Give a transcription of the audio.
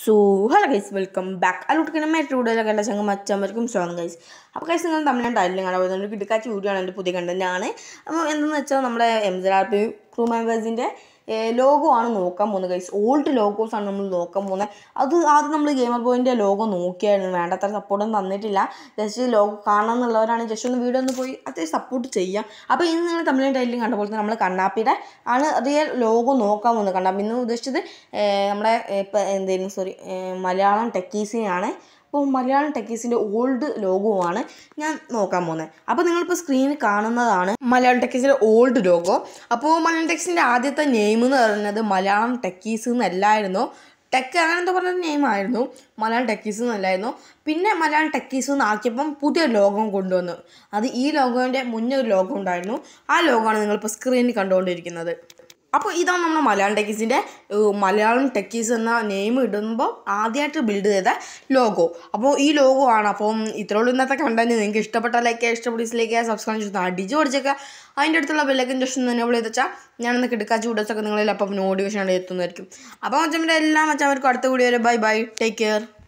so hello guys welcome back a lot മറ്റു കൂടുതലൊക്കെ എൻ്റെ ചങ്ങ മച്ചമ്മർക്കും സ്വാഗതം ഗൈസ് അപ്പോൾ ഗൈസ് നിങ്ങൾ തമിഴ് ടൈലിലും കാണാൻ പോകുന്നത് ഒരു കിടക്കാച്ചി വീഡിയോ ആണ് എൻ്റെ പുതിയ കണ്ടന്റ് ആണ് അപ്പോൾ എന്തെന്ന് വെച്ചാൽ നമ്മുടെ M G R P crew മെമ്പേഴ്സിൻ്റെ ലോഗോ ആണ് നോക്കാൻ പോകുന്നത് ഗൈസ് ഓൾഡ് ലോഗോസ് ആണ് നമ്മൾ നോക്കാൻ പോകുന്നത് അത് ആദ്യം നമ്മൾ ഗെയിമർ ബോയിൻ്റെ ലോഗോ നോക്കിയായിരുന്നു വേണ്ടത്ര സപ്പോർട്ടൊന്നും തന്നിട്ടില്ല ജസ്റ്റ് ലോഗോ കാണണം എന്നുള്ളവരാണ് ജസ്റ്റ് ഒന്ന് വീഡിയോ ഒന്ന് പോയി അത്യാവശ്യം സപ്പോർട്ട് ചെയ്യാം അപ്പോൾ ഇന്ന് നിങ്ങൾ തമിഴ് ടൈലിലും കണ്ട പോലെ തന്നെ നമ്മൾ കണ്ണാപ്പിയുടെ ആണ് റിയൽ ലോഗോ നോക്കാൻ പോകുന്നത് കണ്ണാപ്പി ഇന്ന് ഉദ്ദേശിച്ചത് ഏർ നമ്മുടെ ഇപ്പം എന്തായിരുന്നു സോറി മലയാളം ടെക്കീസിനെയാണ് അപ്പോൾ മലയാളം ടെക്കീസിൻ്റെ ഓൾഡ് ലോഗോമാണ് ഞാൻ നോക്കാൻ പോകുന്നത് അപ്പോൾ നിങ്ങളിപ്പോൾ സ്ക്രീനിൽ കാണുന്നതാണ് മലയാളം ടെക്കീസിൻ്റെ ഓൾഡ് ലോഗോ അപ്പോൾ മലയാളം ടെക്കീസിൻ്റെ ആദ്യത്തെ നെയിം എന്ന് പറയുന്നത് മലയാളം ടെക്കീസ് എന്നല്ലായിരുന്നു ടെക്ക് അങ്ങനെ എന്തോ പറഞ്ഞ നെയിം ആയിരുന്നു മലയാളം ടെക്കീസ് എന്നല്ലായിരുന്നു പിന്നെ മലയാളം ടെക്കീസ് എന്നാക്കിയപ്പം പുതിയ ലോഗോ കൊണ്ടുവന്നു അത് ഈ ലോഗോൻ്റെ മുന്നേ ഒരു ലോഗോ ഉണ്ടായിരുന്നു ആ ലോഗോയാണ് നിങ്ങളിപ്പോൾ സ്ക്രീനിൽ കണ്ടുകൊണ്ടിരിക്കുന്നത് അപ്പോൾ ഇതാണ് നമ്മുടെ മലയാളം ടെക്കീസിൻ്റെ മലയാളം ടെക്കീസ് എന്ന നെയിം ഇടുമ്പോൾ ആദ്യമായിട്ട് ബിൽഡ് ചെയ്ത ലോഗോ അപ്പോൾ ഈ ലോഗോ ആണ് അപ്പം ഇത്രയുള്ള ഇന്നത്തെ കണ്ടന്റ് നിങ്ങൾക്ക് ഇഷ്ടപ്പെട്ട ലൈക്ക് ഇഷ്ടപ്പെട്ട ലൈക്ക് സബ്സ്ക്രൈബ് ചെയ്ത് അടിച്ച് പഠിച്ചേക്കുക അതിൻ്റെ അടുത്തുള്ള ബെല്ലൈക്കൻ ജസ്റ്റ് തന്നെ വിളി വെച്ചാൽ ഞാനൊന്ന് കിടക്കാച്ച് വീഡിയോസൊക്കെ നിങ്ങളിൽ അപ്പം നോട്ടിഫിക്കേഷൻ എത്തുന്നതായിരിക്കും അപ്പോൾ മച്ചമ്മൻ്റെ എല്ലാ മച്ചന്മാർക്കും അടുത്ത വീഡിയോ വരെ ബൈ ബൈ ടേക്ക് കെയർ